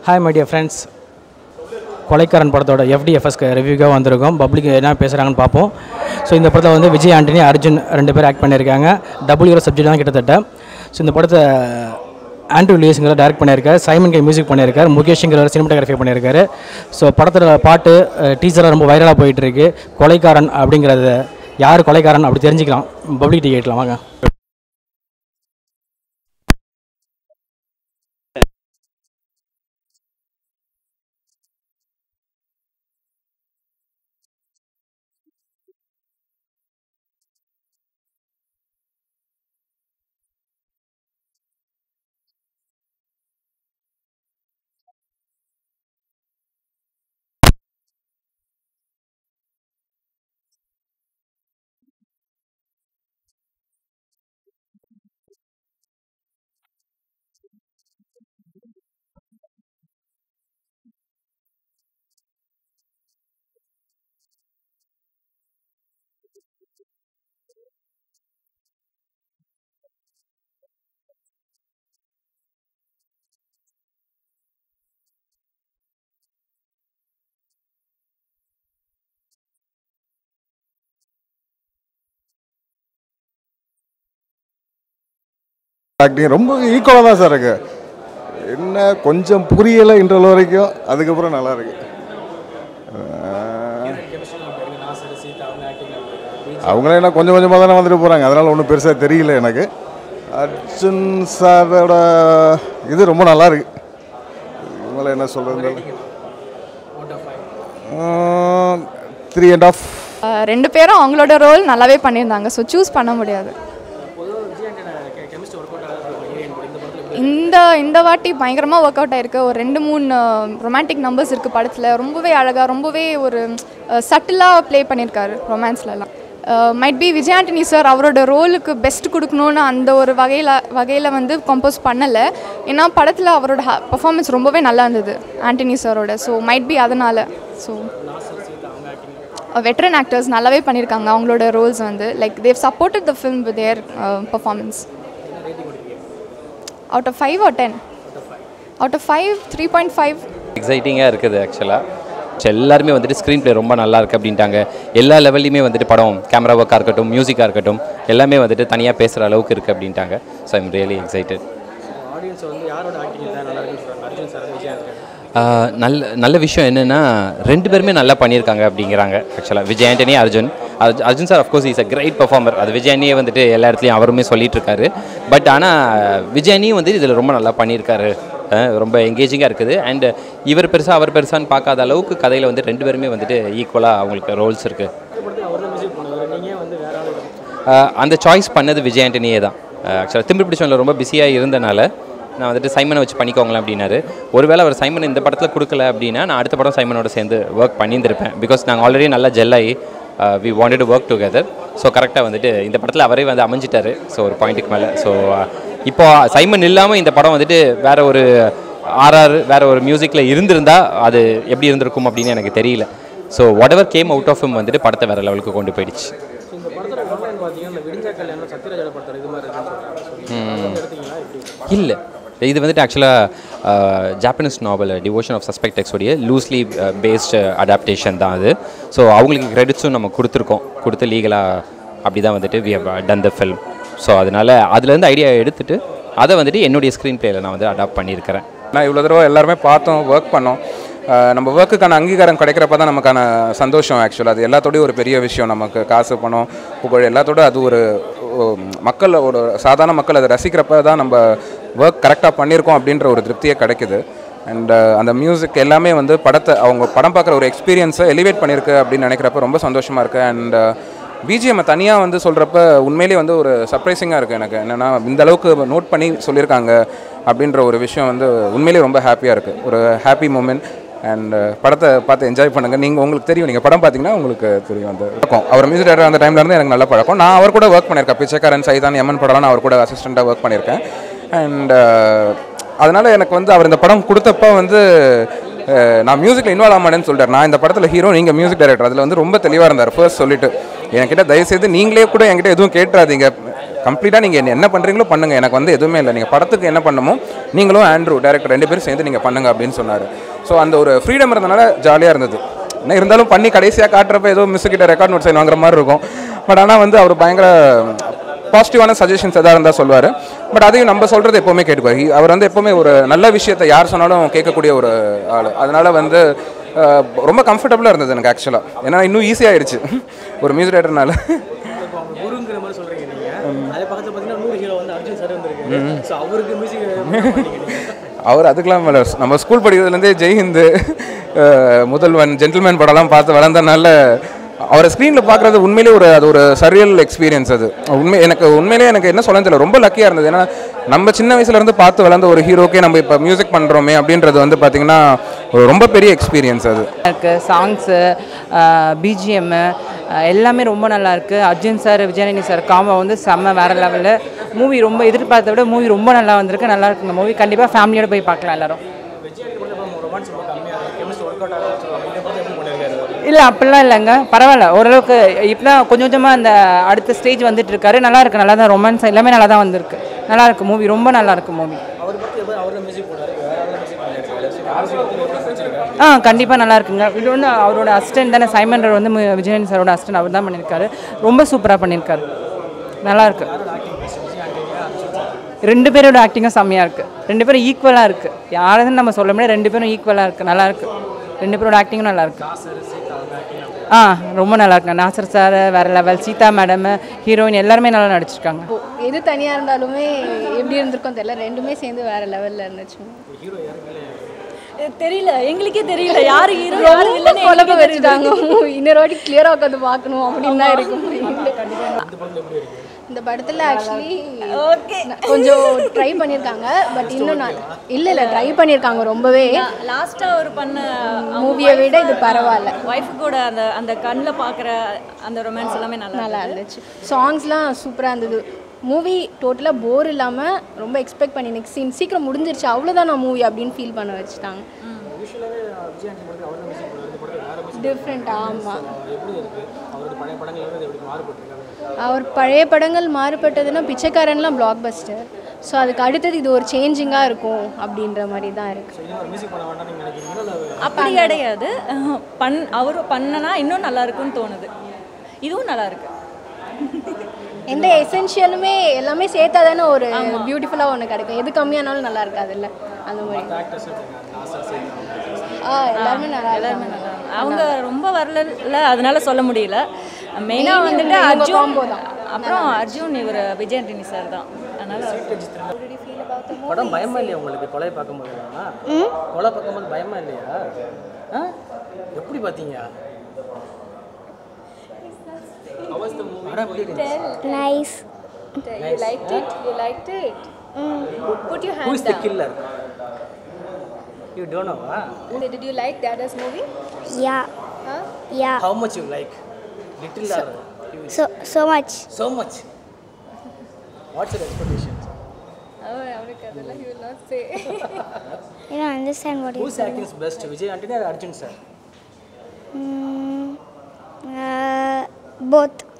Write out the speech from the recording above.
Hi my dear friends கொலைக்காரன் படத்தோட எஃப்டிஎஃப்எஸ்க்கு ரிவ்யூக்காக வந்திருக்கோம் பப்ளிக் என்ன பேசுகிறாங்கன்னு பார்ப்போம் ஸோ இந்த படத்தில் வந்து விஜய் ஆண்டனி அர்ஜுன் ரெண்டு பேர் ஆக்ட் பண்ணியிருக்காங்க டபுள் ஹீரோ சப்ஜெக்ட் தான் கிட்டத்தட்ட ஸோ இந்த படத்தை ஆண்ட்ரூ லூயிஸ்ங்கிற டேரக்ட் பண்ணியிருக்காரு சைமன் கே மியூசிக் பண்ணியிருக்காரு முகேஷ்ங்கிற சினிமாட்டோகிராஃபி பண்ணியிருக்காரு ஸோ படத்தில் பாட்டு டீச்சராக ரொம்ப வைரலாக போயிட்டு இருக்கு கொலைக்காரன் அப்படிங்கிறத யார் கொலைக்காரன் அப்படி தெரிஞ்சுக்கலாம் பப்ளிக் டிக்கெட்லாம் வாங்க ஆக்டிங் ரொம்ப ஈக்குவலாக தான் சார் இருக்கு என்ன கொஞ்சம் புரியலை இன்டர்வல் வரைக்கும் அதுக்கப்புறம் நல்லா இருக்கு அஹ், அவங்களே என்ன கொஞ்சம் கொஞ்சமாக தானே வந்துட்டு போகிறாங்க அதனால் ஒன்றும் பெருசாக தெரியல எனக்கு அர்ஜுன் சாரோட இது ரொம்ப நல்லா இருக்கு இவங்கள என்ன சொல்கிறது த்ரீ அண்ட் ஆஃப் ஆஹ் ரெண்டு பேரும் அவங்களோட ரோல் நல்லாவே பண்ணியிருந்தாங்க ஸோ சூஸ் பண்ண முடியாது இந்த இந்த வாட்டி பயங்கரமாக ஒர்க் அவுட் ஆயிருக்கு ஒரு ரெண்டு மூணு ரொமான்டிக் நம்பர்ஸ் இருக்குது படத்தில் ரொம்பவே அழகாக ரொம்பவே ஒரு சட்டிலாக ப்ளே பண்ணியிருக்காரு ரொமான்ஸ்லலாம் might be Vijay Antony sir அவரோட ரோலுக்கு பெஸ்ட் கொடுக்கணுன்னு அந்த ஒரு வகையில் வகையில் வந்து கம்போஸ் பண்ணலை ஏன்னா படத்தில் அவரோட பர்ஃபார்மன்ஸ் ரொம்பவே நல்லா இருந்தது ஆண்டனி சாரோட ஸோ மைட் பி அதனால் ஸோ வெட்ரன் ஆக்டர்ஸ் நல்லாவே பண்ணியிருக்காங்க அவங்களோட ரோல்ஸ் வந்து like they supported the film with their performance out of five or ten out of five three point five எக்ஸைட்டிங்காக இருக்குது ஆக்சுவலாக எல்லாருமே வந்துட்டு ஸ்க்ரீன் ப்ளே ரொம்ப நல்லா இருக்குது அப்படின்ட்டாங்க எல்லா லெவல்லையுமே வந்துட்டு படம் கேமரா ஒர்க்காக இருக்கட்டும் மியூசிக்காக இருக்கட்டும் எல்லாமே வந்துட்டு தனியாக பேசுகிற அளவுக்கு இருக்குது அப்படின்ட்டாங்க so I'm really excited audience வந்து யாரோட ஆக்டிங் நல்லா இருக்குன்னு சொல்கிறாங்க அர்ஜுன் சார் விஜய் ஆண்டனி ஆஹ் நல்ல நல்ல விஷயம் என்னென்னா ரெண்டு பேருமே நல்லா பண்ணியிருக்காங்க அப்படிங்கிறாங்க ஆக்சுவலாக விஜய் ஆண்டனி அர்ஜுன் அர்ஜ்- Arjun sir of course is a great performer அது விஜய் ஆண்டியே வந்துட்டு எல்லா இடத்துலையும் அவருமே சொல்லிட்டு இருக்காரு பட் ஆனால் விஜய் ஆண்டியும் வந்து இதில் ரொம்ப நல்லா பண்ணியிருக்காரு ஆஹ் ரொம்ப எங்கேஜிங்காக இருக்குது அண்ட் இவர் பெருசாக அவர் பெருசான்னு பார்க்காத அளவுக்கு கதையில் வந்து ரெண்டு பேருமே வந்துட்டு ஈக்குவலாக அவங்களுக்கு ரோல்ஸ் இருக்குது அந்த சாய்ஸ் பண்ணது விஜய் ஆண்டனியே தான் ஆக்சுவலாக திமிரு பிடிச்சவனில் ரொம்ப பிஸியாக இருந்தனால நான் வந்துட்டு சைமனை வச்சு பண்ணிக்கோங்களேன் அப்படின்னாரு ஒருவேளை அவர் சைமன் இந்த படத்தில் கொடுக்கல அப்படின்னா நான் அடுத்த படம் சைமனோட சேர்ந்து ஒர்க் பண்ணியிருந்திருப்பேன் பிகாஸ் நாங்கள் ஆல்ரெடி நல்லா ஜெல்லாகி we wanted work together so கரெக்டாக வந்துட்டு இந்த படத்தில் அவரே வந்து அமைஞ்சிட்டாரு ஸோ ஒரு பாயிண்ட்டுக்கு மேலே ஸோ இப்போ சைமன் இல்லாமல் இந்த படம் வந்துட்டு வேற ஒரு ஆர்ஆர் வேற ஒரு மியூசிக்கில் இருந்திருந்தா அது எப்படி இருந்திருக்கும் அப்படின்னு எனக்கு தெரியல so whatever came out of வந்துட்டு படத்தை வேற லெவலுக்கு கொண்டு போயிடுச்சு இந்த படத்தோட ஒன்லைன் பார்த்தீங்கன்னா இந்த விடிஞ்சா கல்யாணம் சத்யராஜோட படத்தோட இது மாதிரி இருக்குன்னு எடுத்தீங்களா எப்படி இல்லை இது வந்துட்டு ஆக்சுவலாக Japanese novel devotion of suspect எக்ஸோடைய லூஸ்லி பேஸ்டு அடாப்டேஷன் தான் அது ஸோ அவங்களுக்கு கிரெடிட்ஸும் நம்ம கொடுத்துருக்கோம் கொடுத்து லீகலாக அப்படி தான் வந்துட்டு we have done the film so அதனால் அதுலேருந்து ஐடியா எடுத்துட்டு அதை வந்துட்டு என்னுடைய ஸ்க்ரீன் பிளேயில் நான் வந்து அடாப்ட் பண்ணியிருக்கிறேன் நான் இவ்வளோ தடவை எல்லாருமே பார்த்தோம் ஒர்க் பண்ணோம் அஹ் நம்ம ஒர்க்குக்கான அங்கீகாரம் கிடைக்கிறப்ப தான் நமக்கான சந்தோஷம் ஆக்சுவலாக அது எல்லாத்தோடய ஒரு பெரிய விஷயம் நமக்கு காசு பணம் புகழ் எல்லாத்தோட அது ஒரு ஓ, மக்களோட சாதாரண மக்கள் அதை ரசிக்கிறப்ப தான் நம்ம ஒர்க் கரெக்டாக பண்ணியிருக்கோம் அப்படின்ற ஒரு திருப்தியே கிடைக்குது அண்ட் அந்த மியூசிக் எல்லாமே வந்து படத்தை அவங்க படம் பார்க்குற ஒரு எக்ஸ்பீரியன்ஸை எலிவேட் பண்ணியிருக்கு அப்படின்னு நினைக்கிறப்ப ரொம்ப சந்தோஷமாக இருக்குது அண்ட் பிஜிஎம் தனியாக வந்து சொல்கிறப்ப உண்மையிலேயே வந்து ஒரு சர்ப்ரைசிங்காக இருக்குது எனக்கு என்னென்னா இந்த அளவுக்கு நோட் பண்ணி சொல்லியிருக்காங்க அப்படின்ற ஒரு விஷயம் வந்து உண்மையிலேயே ரொம்ப ஹாப்பியாக இருக்குது ஒரு ஹாப்பி மூமெண்ட் அண்ட் படத்தை பார்த்து என்ஜாய் பண்ணுங்கள் நீங்கள் உங்களுக்கு தெரியும் நீங்கள் படம் பார்த்தீங்கன்னா உங்களுக்கு தெரியும் அந்த பழக்கம் அவர் மியூசிக் டேரக்டர் அந்த டைம்ல இருந்து எனக்கு நல்ல பழக்கம் நான் அவர் கூட ஒர்க் பண்ணியிருக்கேன் பிச்சைக்காரன் சைதான் எமன் படம்லாம் நான் அவர் கூட அசிஸ்டண்ட்டாக ஒர்க் பண்ணியிருக்கேன் அண்ட் அதனால் எனக்கு வந்து அவர் இந்த படம் கொடுத்தப்ப வந்து அஹ், நான் மியூசிக்கில் இன்வால்வ் ஆமாட்டேன்னு சொல்லிட்டார் நான் இந்த படத்தில் ஹீரோ நீங்கள் மியூசிக் டைரக்டர் அதில் வந்து ரொம்ப தெளிவாக இருந்தார் ஃபர்ஸ்ட் சொல்லிட்டு என்கிட்ட தயவுசெய்து நீங்களே கூட என்கிட்ட எதுவும் கேட்டுறாதீங்க கம்ப்ளீட்டாக நீங்கள் என்ன பண்ணுறீங்களோ பண்ணுங்கள் எனக்கு வந்து எதுவுமே இல்லை நீங்கள் படத்துக்கு என்ன பண்ணமோ நீங்களும் ஆண்ட்ரூ டேரக்டர் ரெண்டு பேரும் சேர்ந்து நீங்கள் பண்ணுங்க அப்படின்னு சொன்னார் ஸோ அந்த ஒரு ஃப்ரீடம் இருந்தனால ஜாலியாக இருந்தது என்ன இருந்தாலும் பண்ணி கடைசியாக காட்டுறப்ப ஏதோ மிஸ் கிட்ட ரெக்கார்ட் நோட் சைன் வாங்குற மாதிரி இருக்கும் பட் ஆனால் வந்து அவர் பயங்கர பாசிட்டிவான சஜஷன்ஸ் எதாக இருந்தால் சொல்லுவார் பட் அதையும் நம்ம சொல்கிறது எப்போவுமே கேட்டுக்குவார் He- அவர் வந்து எப்போவுமே ஒரு நல்ல விஷயத்தை யார் சொன்னாலும் கேட்கக்கூடிய ஒரு ஆள் அதனால் வந்து அஹ், ரொம்ப கம்ஃபர்டபுளாக இருந்தது எனக்கு ஆக்சுவலாக ஏன்னா இன்னும் ஈஸியாகிடுச்சு ஒரு மியூசிக் ரைட்டர்னால குருங்கிற மாதிரி சொல்கிறீங்க நீங்கள் அதே பக்கத்தில் பார்த்தீங்கன்னா நூறு ஹீரோ வந்து அர்ஜுன் சார் வந்திருக்கு ஸோ அவருக்கு மியூசிக் அவர் அதுக்கெல்லாம் மேலே நம்ம ஸ்கூல் படிக்கிறதுலேருந்தே ஜெய்ஹிந்து அஹ், முதல்வன் ஜென்டில்மேன் படம்லாம் பார்த்து வளர்ந்தனால அவரை ஸ்க்ரீனில் பார்க்குறது உண்மையிலே ஒரு அது ஒரு சரியல் எக்ஸ்பீரியன்ஸ் அது உண்மை எனக்கு உண்மையிலே எனக்கு என்ன சொல்ல தெரியல ரொம்ப லக்கியாக இருந்தது ஏன்னா நம்ம சின்ன வயசுலேருந்து பார்த்து வளர்ந்த ஒரு ஹீரோக்கே நம்ம இப்போ மியூசிக் பண்ணுறோமே அப்படின்றது வந்து பார்த்திங்கன்னா ஒரு ரொம்ப பெரிய எக்ஸ்பீரியன்ஸ் அது இருக்குது சாங்ஸு பிஜிஎம்மு எல்லாமே ரொம்ப நல்லா இருக்கு அர்ஜுன் சார் விஜயநி சார் காம்போ வந்து செம்ம வேறு லெவலில் மூவி ரொம்ப எதிர்பார்த்த விட மூவி ரொம்ப நல்லா வந்திருக்கு நல்லா இருக்குங்க மூவி கண்டிப்பாக ஃபேமிலியோட போய் பார்க்கலாம் எல்லாரும் இல்லை அப்படிலாம் இல்லைங்க பரவாயில்ல ஓரளவுக்கு இப்போ தான் கொஞ்சம் கொஞ்சமாக அந்த அடுத்த ஸ்டேஜ் வந்துட்டு இருக்காரு நல்லா இருக்கு நல்லா தான் ரொமான்ஸ் எல்லாமே நல்லா தான் வந்திருக்கு நல்லா இருக்கு மூவி ரொம்ப நல்லா இருக்கு மூவி ஆ கண்டிப்பாக நல்லா இருக்குங்க இது வந்து அவரோட அசிஸ்டன்ட் தானே சைமன்டர் வந்து மு- விஜயன் சாரோட அசிஸ்டன்ட் அவர் தான் பண்ணியிருக்காரு ரொம்ப சூப்பராக பண்ணியிருக்காரு நல்லா இருக்கு ரெண்டு பேரோட ஆக்டிங்கும் செம்மையாக இருக்குது ரெண்டு பேரும் ஈக்குவலாக இருக்குது யாருன்னு நம்ம சொல்ல முடியாது ரெண்டு பேரும் ஈக்குவலாக இருக்குது நல்லா இருக்கு ரெண்டு பேரோட ஆக்டிங்கும் நல்லா இருக்கு ஆ ரொம்ப நல்லா இருக்கு நாசர் சார் வேற லெவல் சீதா மேடம் ஹீரோயின் எல்லாருமே நல்லா நடிச்சிருக்காங்க எது தனியாக இருந்தாலுமே எப்படி இருந்திருக்கும் தெரியல ரெண்டுமே சேர்ந்து வேற லெவலில் இருந்துச்சு தெரியல எங்களுக்கே தெரியல யாரு ஹீரோ யாரு ரொம்ப வில்லன்னு குழப்ப எங்களுக்கே தெரியல. வச்சுட்டாங்க இன்னொரு வாட்டி கிளியராக உட்காந்து பார்க்கணும் அப்படின்னு தான் இருக்கும் இந்த படத்தில் ஆக்சுவலி கொஞ்சம் ட்ரை பண்ணியிருக்காங்க பட் இன்னும் நான் இல்லை இல்லை ட்ரை பண்ணியிருக்காங்க ரொம்பவே லாஸ்டா ஒரு பண்ண மூவியை விட இது பரவாயில்ல ஒய்ஃப் கூட அந்த அந்த கண்ணில் பார்க்குற அந்த ரொமான்ஸ் எல்லாமே நல்லா நல்லா இருந்துச்சு சாங்ஸ்லாம் சூப்பராக இருந்தது மூவி டோட்டலாக போர் இல்லாமல் ரொம்ப எக்ஸ்பெக்ட் பண்ணி நெக்ஸ்ட் சீன் சீக்கிரம் முடிஞ்சிருச்சு அவ்வளோதான் நான் மூவி அப்படின்னு ஃபீல் பண்ண வச்சுட்டாங்க டிஃப்ரெண்ட் ஆமாம் அவர் பழைய படங்கள் மாறுபட்டதுன்னா பிச்சைக்காரன்லாம் பிளாக் பஸ்டர் ஸோ அதுக்கு அடுத்தது இது ஒரு சேஞ்சிங்காக இருக்கும் அப்படின்ற மாதிரி தான் இருக்குது அப்படி கிடையாது அஹ், பண் அவர் பண்ணனா இன்னும் நல்லா இருக்கும்னு தோணுது இதுவும் நல்லா இருக்கு எந்த எசென்ஷியலுமே எல்லாமே சேர்த்தா தானே ஒரு பியூட்டிஃபுல்லாக ஒன்று கிடைக்கும் எது கம்மியானாலும் நல்லா இருக்காதுல்ல அந்த மாதிரி ஆ எல்லாருமே நல்லா எல்லாருமே எல்லாருமே நல்லா இருக்கு. அவங்க ரொம்ப வரல அதனால சொல்ல முடியல மெயினாக Main வந்துட்டு இவங்க அர்ஜுன் combo தான். அப்புறம் அர்ஜுன் இவர் விஜய் ஆண்டனி சார் தான் அதனால படம் பயமா இல்லையா உங்களுக்கு கொலை பார்க்கும்போது கொலை பார்க்கும்போது பயமா இல்லையா ஆ? எப்படி பார்த்தீங்க படம் எப்படி இருந்துச்சு? Nice. You liked it? You liked it? Put your Who hand is the down. killer? You don't know, ah? Did you like Dada's movie? Yeah. Huh? Yeah. How much you like? Little or huge? So so much. So much. What's your expectations? Oh, அவனுக்கு அதெல்லாம் he will not say. You don't understand what Who's you're acting is best? Vijay Antony or Arjun sir? Mm, uh, both.